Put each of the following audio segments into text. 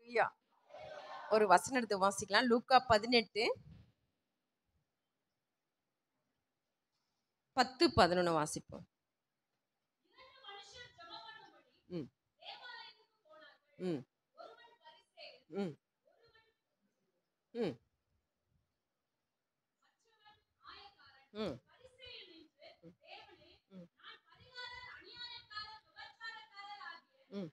அல்லேலூயா ஒரு வசனம் எடுத்து வாசிக்கலாம் லூக்கா பதினெட்டு பத்து பதினொன்று வாசிப்போம் ம் ம் ம் ம் ம் ம்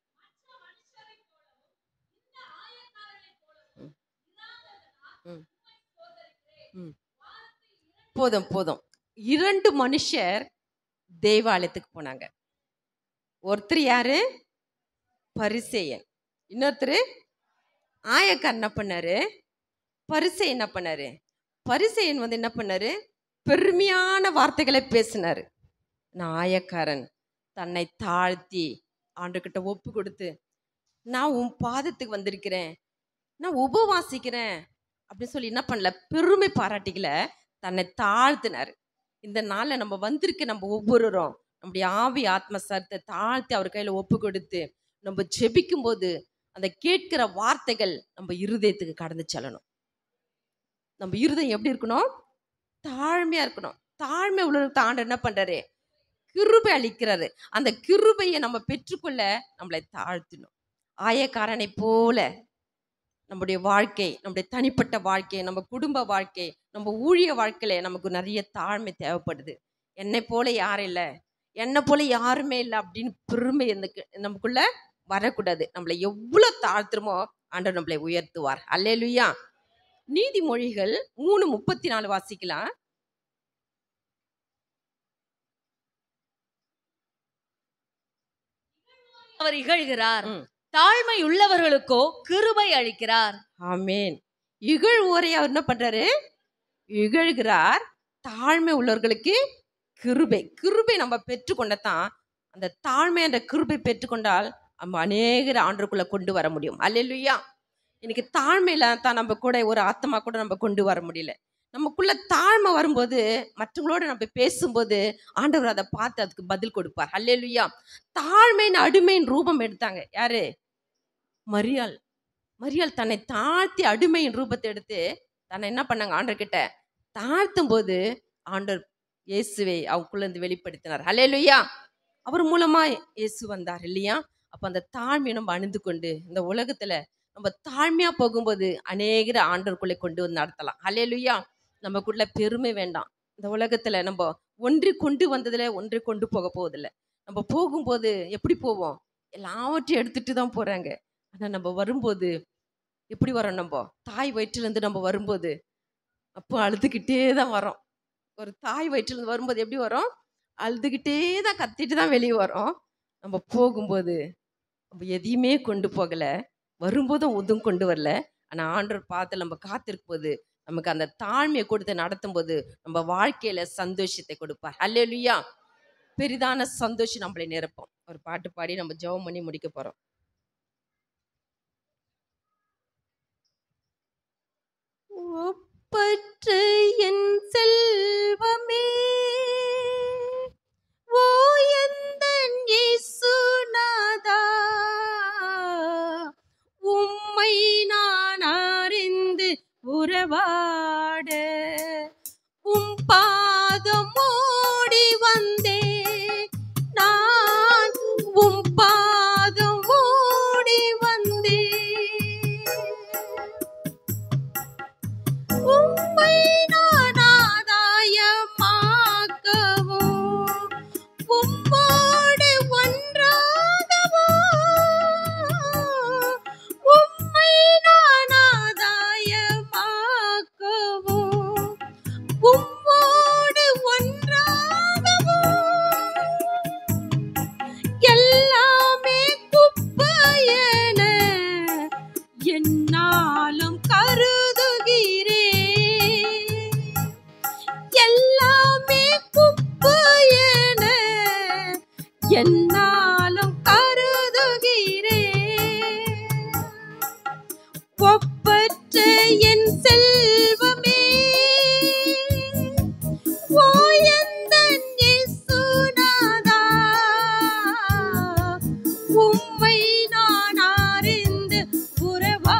ம் ம் போதும் போதும் இரண்டு மனுஷர் தேவாலயத்துக்கு போனாங்க ஒருத்தர் யாரு பரிசேயன் இன்னொருத்தர் ஆயக்கார் என்ன பண்ணாரு பரிசை என்ன பண்ணாரு பரிசேயன் வந்து என்ன பண்ணாரு பெருமையான வார்த்தைகளை பேசினாரு நான் ஆயக்காரன் தன்னை தாழ்த்தி ஆண்டுகிட்ட ஒப்பு கொடுத்து நான் உன் பாதத்துக்கு வந்திருக்கிறேன் நான் உபவாசிக்கிறேன் அப்படின்னு சொல்லி என்ன பண்ணல பெருமை பாராட்டிக்கல தன்னை தாழ்த்தினார் இந்த நாளில் நம்ம வந்திருக்க நம்ம ஒவ்வொருவரும் நம்முடைய ஆவி ஆத்ம சரத்தை தாழ்த்தி அவர் கையில் ஒப்பு கொடுத்து நம்ம ஜெபிக்கும் போது அந்த கேட்கிற வார்த்தைகள் நம்ம இருதயத்துக்கு கடந்து செல்லணும் நம்ம இருதயம் எப்படி இருக்கணும் தாழ்மையா இருக்கணும் தாழ்மை உள்ள ஆண்டு என்ன பண்றாரு கிருபை அளிக்கிறாரு அந்த கிருபையை நம்ம பெற்றுக்கொள்ள நம்மளை தாழ்த்தணும் ஆயக்காரனை போல நம்முடைய வாழ்க்கை நம்முடைய தனிப்பட்ட வாழ்க்கை நம்ம குடும்ப வாழ்க்கை நம்ம ஊழிய வாழ்க்கையில நமக்கு நிறைய தாழ்மை தேவைப்படுது என்னை போல யாரும் இல்லை என்னை போல யாருமே இல்லை அப்படின்னு பெருமை எனக்கு நமக்குள்ள வரக்கூடாது நம்மளை எவ்வளோ தாழ்த்துறமோ ஆண்டவர் நம்மளை உயர்த்துவார் அல்லேலுயா நீதிமொழிகள் மூணு முப்பத்தி நாலு வாசிக்கலாம் அவர் இகழ்கிறார் ம். தாழ்மை உள்ளவர்களுக்கோ கிருபை அளிக்கிறார் ஆமேன் இகழ் ஓரை அவர் என்ன பண்றாரு இகழ்கிறார் தாழ்மை உள்ளவர்களுக்கு கிருபை கிருபை நம்ம பெற்றுக்கொண்டதான் அந்த தாழ்மை என்ற கிருபை பெற்றுக்கொண்டால் நம்ம அநேகர் ஆண்டுக்குள்ள கொண்டு வர முடியும் அல்லேலூயா இன்னைக்கு தாழ்மையில தான் நம்ம கூட ஒரு ஆத்மா கூட நம்ம கொண்டு வர முடியல நமக்குள்ள தாழ்மை வரும்போது மற்றவங்களோட நம்ம பேசும்போது ஆண்டவர் அதை பார்த்து அதுக்கு பதில் கொடுப்பார் அல்லேலூயா தாழ்மையின் அடிமையின் ரூபம் எடுத்தாங்க யாரு மரியாள் மரியாள் தன்னை தாழ்த்தி அடிமையின் ரூபத்தை எடுத்து தன்னை என்ன பண்ணாங்க ஆண்டர்கிட்ட தாழ்த்தும் போது ஆண்டவர் இயேசுவை அவங்களுக்குள்ள இருந்து வெளிப்படுத்தினார் ஹalleluya அவர் மூலமா இயேசு வந்தார் இல்லையா அப்ப அந்த தாழ்மையை நம்ம அணிந்து கொண்டு இந்த உலகத்துல நம்ம தாழ்மையா போகும்போது அநேகர் ஆண்டவருக்குள்ளே கொண்டு வந்து நடத்தலாம் ஹalleluya நமக்குள்ள பெருமை வேண்டாம் இந்த உலகத்துல நம்ம ஒன்றி கொண்டு வந்ததுல ஒன்றி கொண்டு போக போவதில்லை நம்ம போகும்போது எப்படி போவோம் எல்லாவற்றையும் எடுத்துட்டு தான் போறாங்க ஆனா நம்ம வரும்போது எப்படி வரோம் நம்ம தாய் வயிற்றுலேருந்து நம்ம வரும்போது அப்போ அழுதுகிட்டே தான் வரோம் ஒரு தாய் வயிற்றுலேருந்து வரும்போது எப்படி வரோம் அழுதுகிட்டே தான் கத்திட்டு தான் வெளியே வரோம் நம்ம போகும்போது நம்ம எதையுமே கொண்டு போகலை வரும்போதும் ஒதும் கொண்டு வரல ஆனால் ஆண்டவர் பார்த்து நம்ம காத்திருக்கும் போது நமக்கு அந்த தாழ்மையை கொடுத்து நடத்தும் போது நம்ம வாழ்க்கையில சந்தோஷத்தை கொடுப்பார் அல்லேலுயா பெரிதான சந்தோஷம் நம்மளை நிரப்போம் ஒரு பாட்டு பாடி நம்ம ஜெபம் பண்ணி முடிக்க போறோம் ஒப்பற்ற என் செல்வமே ஓ எந்தன் இயேசுநாதா உம்மை நான் அறிந்து உறவாட உம் பாதம் ஓடி வந்தே நான் உம் பாதம் ஓடி வந்தே உம்மை நான் ஆதாயமாக்கவும் உம்மோடு ஒன்றாகவும் உம்மை நான் ஆதாயமாக்கவும் உம்மோடு ஒன்றாகவும் எல்லாமே குப்பையென என்னாலும் கருதுகிறேன் எல்லாமே குப்பையென என்னாலும் கருதுகிறேன் ஒப்பற்ற என் செல்வமே ஓ எந்தன் இயேசுநாதா, உம்மை நான் அறிந்து உறவாட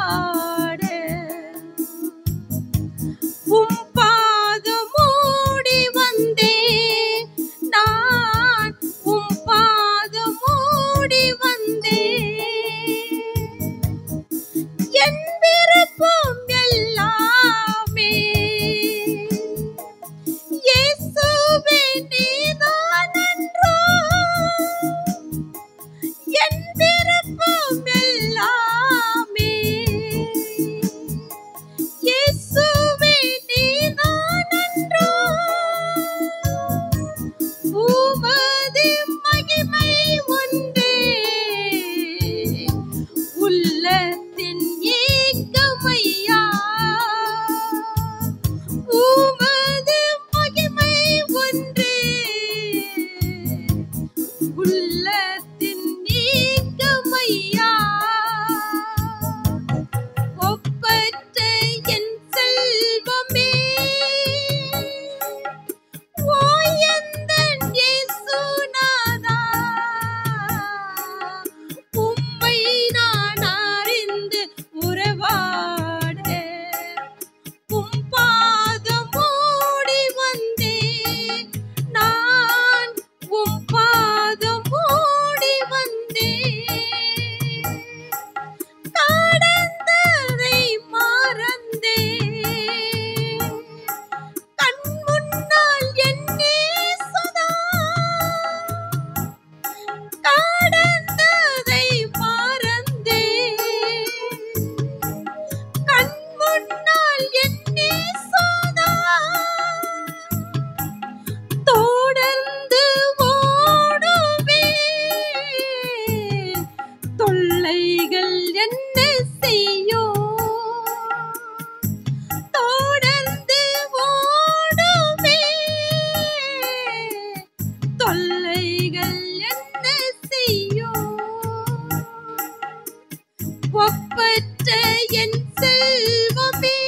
என் செல்வமே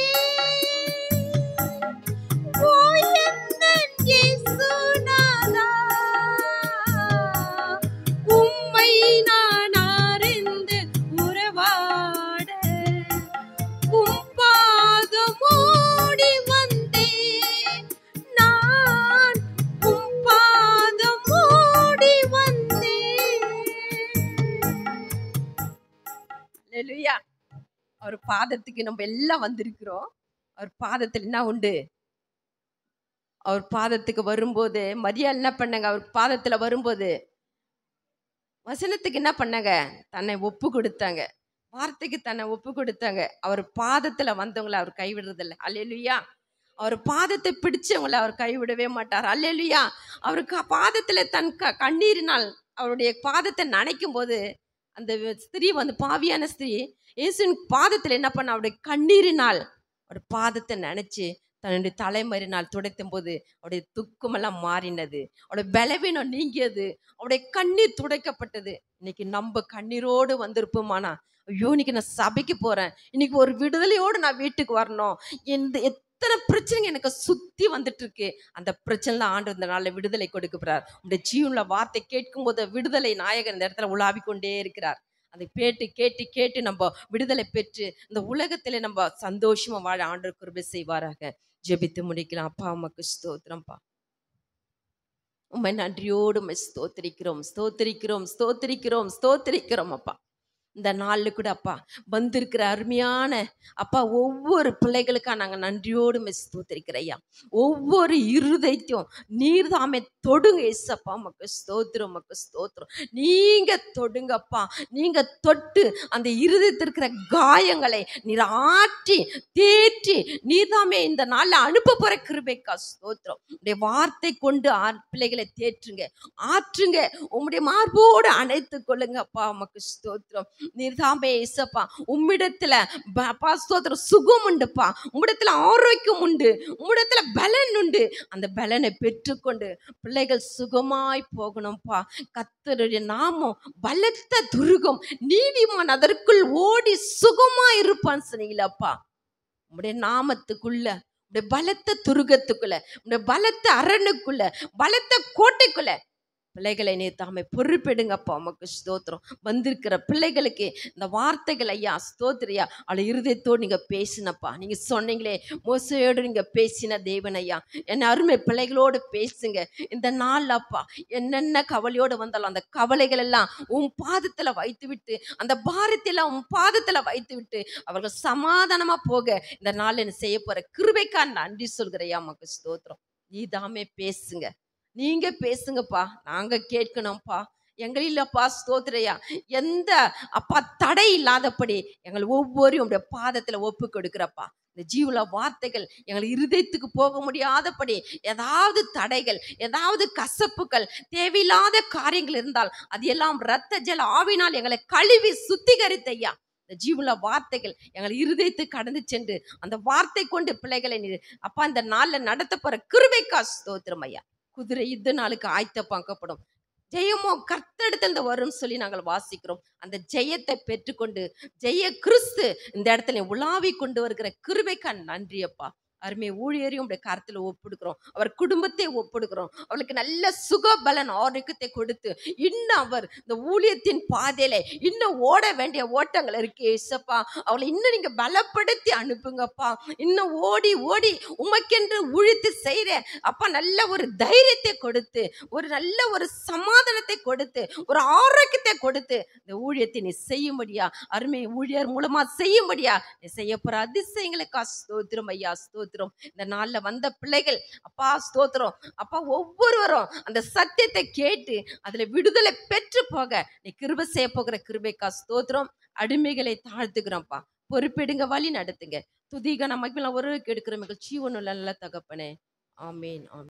ஓ எந்தன் இயேசுநாதா, உம்மை நான் அறிந்து உறவாட உம் பாதம் ஓடி வந்தேன் நான் உம் பாதம் ஓடி வந்தேன் அல்லேலூயா அவர் பாதத்துக்கு நம்ம எல்லாம் வந்திருக்கிறோம் அவர் பாதத்தில் என்ன உண்டு அவர் பாதத்துக்கு வரும்போது மரியா என்ன பண்ணாங்க அவர் பாதத்துல வரும்போது வசனத்துக்கு என்ன பண்ணாங்க தன்னை ஒப்பு கொடுத்தாங்க வார்த்தைக்கு தன்னை ஒப்பு கொடுத்தாங்க அவர் பாதத்துல வந்தவங்கள அவர் கைவிடுறதில்ல அல்லேலுயா அவர் பாதத்தை பிடிச்சவங்கள அவர் கைவிடவே மாட்டார் அல்லேலுயா அவருக்கு பாதத்துல தன் க கண்ணீரினால் அவருடைய பாதத்தை நனைக்கும் போது அந்த ஸ்திரீ வந்து பாவியான ஸ்திரீ இயேசுவின் பாதத்துல என்ன பண்ண அவருடைய கண்ணீரினால் அவர் பாதத்தை நினைச்சு தன்னுடைய தலைமறினால் துடைத்தும் போது அவருடைய துக்கமெல்லாம் மாறினது அவருடைய பலவீனம் நீங்கியது அவருடைய கண்ணீர் துடைக்கப்பட்டது இன்னைக்கு நம்ம கண்ணீரோடு வந்திருப்போமானா ஐயோ இன்னைக்கு நான் சபைக்கு போறேன் இன்னைக்கு ஒரு விடுதலையோடு நான் வீட்டுக்கு வரணும் இந்த எத்தனை பிரச்சனைங்க எனக்கு சுத்தி வந்துட்டு இருக்கு அந்த பிரச்சனை ஆண்டு இந்த நாளில் விடுதலை கொடுக்க போறார் உங்களுடைய ஜீவன்ல வார்த்தை கேட்கும் போது விடுதலை நாயகன் இந்த இடத்துல உலாவிக் கொண்டே இருக்கிறார் அதை கேட்டு கேட்டு கேட்டு நம்ம விடுதலை பெற்று இந்த உலகத்திலே நம்ம சந்தோஷமா வாழ ஆண்டு கிருபை செய்வாராக ஜெபித்து முடிக்கலாம் அப்பா அம்மாக்கு ஸ்தோத்திரம்ப்பா உண்மை நன்றியோடு உம்மை ஸ்தோத்திரிக்கிறோம் ஸ்தோத்திரிக்கிறோம் ஸ்தோத்திரிக்கிறோம் ஸ்தோத்திரிக்கிறோம் அப்பா இந்த நாளில் கூட அப்பா வந்திருக்கிற அருமையான அப்பா ஒவ்வொரு பிள்ளைகளுக்கா நாங்கள் நன்றியோடு உம்மை ஸ்தோத்திரிக்கிறோம் ஐயா ஒவ்வொரு இருதயத்தையும் நீர் தாமே தொடுங்க ஏசப்பா மக்கு ஸ்தோத்திரம் மக்கு ஸ்தோத்திரம் நீங்க தொடுங்கப்பா நீங்க தொட்டு அந்த இருதயத்தில் இருக்கிற காயங்களை நீர் ஆற்றி தேற்றி நீர்தாமே இந்த நாள்ல அனுப்ப போற கிருபைக்கா ஸ்தோத்திரம் உடைய வார்த்தை கொண்டு ஆ- பிள்ளைகளை தேற்றுங்க ஆற்றுங்க உம்முடைய மார்போடு அணைத்து கொள்ளுங்க அப்பா உமக்கு ஸ்தோத்திரம் நீர்தாமே இசப்பா உம்மிடத்துல ப- அப்பா ஸ்தோத்திரம் சுகம் உண்டுப்பா உம்மிடத்துல ஆரோக்கியம் உண்டு உம்மிடத்துல பலன் உண்டு அந்த பலனை பெற்றுக்கொண்டு பிள்ளைகள் சுகமாய் போகணும்ப்பா கத்தருடைய நாமம் பலத்த துருகம் நீதிமான் அதற்குள் ஓடி சுகமாய் இருப்பான்னு சொன்னீங்களப்பா உம்முடைய நாமத்துக்குள்ள உடைய பலத்த துருகத்துக்குள்ள உடைய பலத்த அரணுக்குள்ள பலத்த கோட்டைக்குள்ள பிள்ளைகளை நீ தாமை பொறுப்பெடுங்கப்பா உமக்கு ஸ்தோத்திரம் வந்திருக்கிற பிள்ளைகளுக்கு இந்த வார்த்தைகள் ஐயா ஸ்தோத்திரியா அவளை இருதயத்தோடு நீங்க பேசினப்பா நீங்க சொன்னீங்களே மோசையோடு நீங்க பேசின தேவன் ஐயா என் அருமை பிள்ளைகளோடு பேசுங்க இந்த நாள் அப்பா என்னென்ன கவலையோடு வந்தாலும் அந்த கவலைகள் எல்லாம் உன் பாதத்துல வைத்து விட்டு அந்த பாரத்தெல்லாம் உன் பாதத்துல வைத்து விட்டு அவர்கள் சமாதானமா போக இந்த நாள் என்ன செய்ய போற கிருபைக்கா நன்றி சொல்கிறையா மக்கு ஸ்தோத்திரம் நீ தாமே பேசுங்க நீங்க பேசுங்கப்பா நாங்க கேட்கணும்ப்பா எங்களில்லப்பா ஸ்தோத்திரையா எந்த அப்பா தடை இல்லாதபடி எங்கள் ஒவ்வொரு உடைய பாதத்துல ஒப்பு கொடுக்கிறப்பா இந்த ஜீவுல வார்த்தைகள் எங்கள் இருதயத்துக்கு போக முடியாதபடி ஏதாவது தடைகள் ஏதாவது கசப்புகள் தேவையில்லாத காரியங்கள் இருந்தால் அது எல்லாம் ரத்த ஜல ஆவினால் எங்களை கழுவி சுத்திகரித்தையா இந்த ஜீவுல வார்த்தைகள் எங்கள் இருதயத்தை கடந்து சென்று அந்த வார்த்தை கொண்டு பிள்ளைகளை நீ அப்பா இந்த நாள்ல நடத்த போற கிருபைக்கா ஸ்தோத்திரம் ஐயா குதிரை யுத்த நாளுக்கு ஆயத்தப்பாக்கப்படும் ஜெயமோ கர்த்தெடுத்து வரும்னு சொல்லி நாங்கள் வாசிக்கிறோம் அந்த ஜெயத்தை பெற்றுக்கொண்டு ஜெய கிறிஸ்து இந்த இடத்துல உலாவி கொண்டு வருகிற கிருபைக்கா நன்றி அப்பா அருமை ஊழியரையும் உடைய கருத்தில் ஒப்படுக்கிறோம் அவர் குடும்பத்தை ஒப்படுக்கிறோம் அவளுக்கு நல்ல சுகபலன் ஆரோக்கியத்தை கொடுத்து இன்னும் அவர் இந்த ஊழியத்தின் பாதையில இன்னும் ஓட வேண்டிய ஓட்டங்கள் இருக்கு ஏசப்பா அவளை இன்னும் நீங்க பலப்படுத்தி அனுப்புங்கப்பா இன்னும் ஓடி ஓடி உமக்கென்று உழித்து செய்கிற அப்பா நல்ல ஒரு தைரியத்தை கொடுத்து ஒரு நல்ல ஒரு சமாதானத்தை கொடுத்து ஒரு ஆரோக்கியத்தை கொடுத்து இந்த ஊழியத்தை நீ செய்யும்படியா அருமை ஊழியர் மூலமா செய்யும்படியா நீ செய்ய போற அதிசயங்களுக்கா ஸ்தோத்திரம் ஐயா ஸ்தோத்திரம் இந்த நாள்ல வந்த பிள்ளைகள் அப்பா ஸ்தோத்திரம் அப்பா ஒவ்வொருவரும் அந்த சத்தியத்தை கேட்டு அதுல விடுதலை பெற்று போக நீ கிருபை செய்ய போகிற கிருபைக்கா ஸ்தோத்திரம் அடிமைகளை தாழ்த்துக்கிறோம்ப்பா பொறுப்பெடுங்க வழி நடத்துங்க துதிக நமக்கு ஒரு கெடுக்கிற மகிழ்ச்சி ஒன்றும் நல்ல தகப்பனே ஆமேன் ஆமேன்